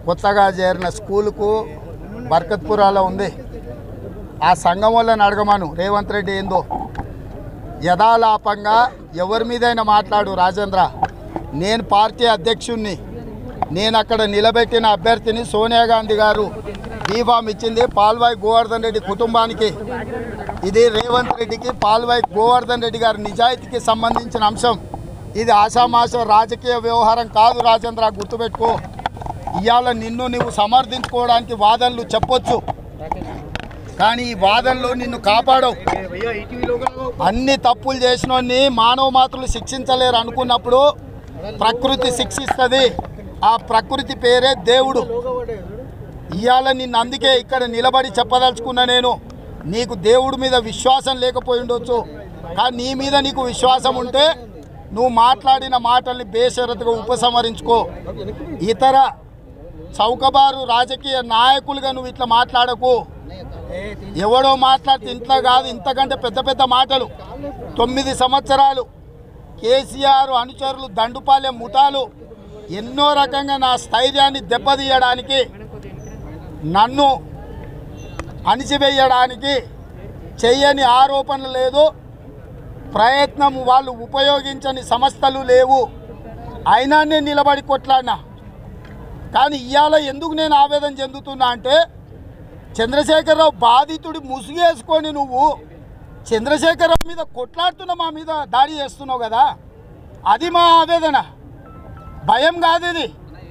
కొత్తగా చేరిన స్కూలుకు బర్కత్పురాలో ఉంది ఆ సంఘం వాళ్ళని అడగమను రేవంత్ రెడ్డి ఏందో యథాలాపంగా ఎవరి మీదైనా మాట్లాడు రాజేంద్ర నేను పార్టీ అధ్యక్షుణ్ణి నేను అక్కడ నిలబెట్టిన అభ్యర్థిని సోనియా గాంధీ గారు బీఫామ్ ఇచ్చింది పాల్వాయి గోవర్ధన్ రెడ్డి కుటుంబానికి ఇది రేవంత్ రెడ్డికి పాల్వాయి గోవర్ధన్ రెడ్డి గారి నిజాయితీకి సంబంధించిన అంశం ఇది ఆషామాష రాజకీయ వ్యవహారం కాదు రాజేంద్ర గుర్తుపెట్టుకో ఇవాళ నిన్ను నువ్వు సమర్థించుకోవడానికి వాదనలు చెప్పొచ్చు కానీ ఈ వాదనలో నిన్ను కాపాడవు అన్ని తప్పులు చేసినోన్ని మానవ మాత్రులు శిక్షించలేరు అనుకున్నప్పుడు ప్రకృతి శిక్షిస్తుంది ఆ ప్రకృతి పేరే దేవుడు ఇవాళ నిన్ను అందుకే ఇక్కడ నిలబడి చెప్పదలుచుకున్నా నేను నీకు దేవుడి మీద విశ్వాసం లేకపోయి ఉండొచ్చు కానీ నీ మీద నీకు విశ్వాసం ఉంటే నువ్వు మాట్లాడిన మాటల్ని బేషరతుగా ఉపసంహరించుకో ఇతర చౌకబారు రాజకీయ నాయకులుగా నువ్వు ఇట్లా మాట్లాడకు ఎవడో మాట్లాడితే ఇంట్లో కాదు ఇంతకంటే పెద్ద పెద్ద మాటలు తొమ్మిది సంవత్సరాలు కేసీఆర్ అనుచరులు దండుపాలెం ముఠాలు ఎన్నో రకంగా నా స్థైర్యాన్ని దెబ్బతీయడానికి నన్ను అణిచివేయడానికి చెయ్యని ఆరోపణలు లేదు ప్రయత్నం వాళ్ళు ఉపయోగించని సంస్థలు లేవు అయినా నేను నిలబడి కొట్లాడినా కానీ ఇవాళ ఎందుకు నేను ఆవేదన చెందుతున్నా అంటే చంద్రశేఖరరావు బాధితుడి ముసుగేసుకొని నువ్వు చంద్రశేఖరరావు మీద కొట్లాడుతున్న మా మీద దాడి చేస్తున్నావు కదా అది మా ఆవేదన భయం కాదు ఇది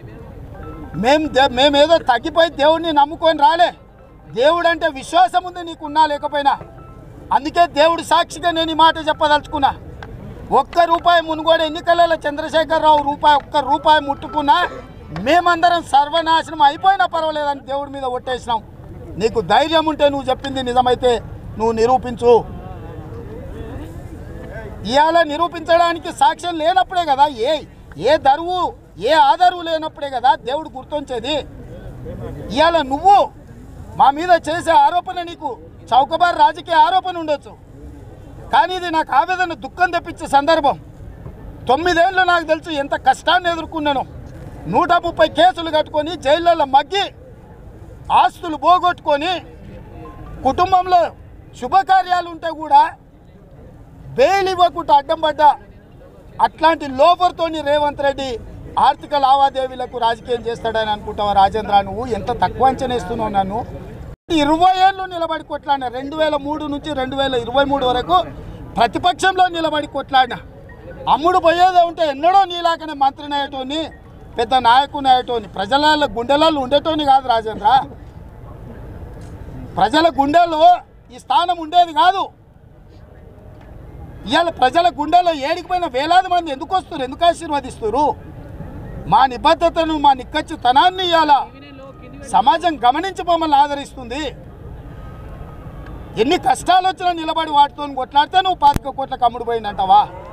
మేం దే- మేమేదో తగ్గిపోయి దేవుడిని నమ్ముకొని రాలే దేవుడు అంటే విశ్వాసం ఉంది నీకున్నా లేకపోయినా అందుకే దేవుడి సాక్షిగా నేను ఈ మాట చెప్పదలుచుకున్నా ఒక్క రూపాయి మునుగోడు ఎన్నికలలో చంద్రశేఖరరావు రూపాయి ఒక్క రూపాయి ముట్టుకున్నా మేమందరం సర్వనాశనం అయిపోయినా పర్వాలేదని దేవుడి మీద ఒట్టేసినాం నీకు ధైర్యం ఉంటే నువ్వు చెప్పింది నిజమైతే నువ్వు నిరూపించు ఇవాళ నిరూపించడానికి సాక్ష్యం లేనప్పుడే కదా ఏ ఏ దరువు ఏ ఆధారు లేనప్పుడే కదా దేవుడు గుర్తించేది ఇవాళ నువ్వు మా మీద చేసే ఆరోపణ నీకు చౌకబారు రాజకీయ ఆరోపణ ఉండొచ్చు కానీ ఇది నాకు ఆవేదన దుఃఖం తెప్పించే సందర్భం తొమ్మిదేళ్ళు నాకు తెలుసు ఎంత కష్టాన్ని ఎదుర్కొన్నాను నూట ముప్పై కేసులు కట్టుకొని జైళ్ళల్లో మగ్గి ఆస్తులు పోగొట్టుకొని కుటుంబంలో శుభకార్యాలు ఉంటే కూడా బెయిల్ ఇవ్వకుండా అడ్డం పడ్డా అట్లాంటి లోపర్తోని రేవంత్ రెడ్డి ఆర్థిక లావాదేవీలకు రాజకీయం చేస్తాడని అనుకుంటావా రాజేంద్ర నువ్వు ఎంత తక్కువ అంచనేస్తున్నావు నన్ను ఇరవై ఏళ్ళు నిలబడి కొట్లాడిన రెండు వేల మూడు నుంచి రెండు వేల ఇరవై మూడు వరకు ప్రతిపక్షంలో నిలబడి కొట్లాడిన అమ్ముడు పోయేదే ఉంటే ఎన్నడో నీలాకనే మంత్రిని అయ్యేటోని పెద్ద నాయకుని అయ్యేటోని ప్రజల గుండెలలో ఉండేటోని కాదు రాజేంద్ర ప్రజల గుండెలో ఈ స్థానం ఉండేది కాదు ఇవాళ ప్రజల గుండెలో ఏడికిపోయిన వేలాది మంది ఎందుకు వస్తారు ఎందుకు ఆశీర్వదిస్తారు మా నిబద్ధతను మా నిక్కచ్చితనాన్ని ఇవాళ సమాజం గమనించి మమ్మల్ని ఆదరిస్తుంది ఎన్ని కష్టాలు వచ్చినా నిలబడి వాటితో కొట్లాడితే నువ్వు పాతిక కోట్ల కమ్ముడు పోయిందంటావా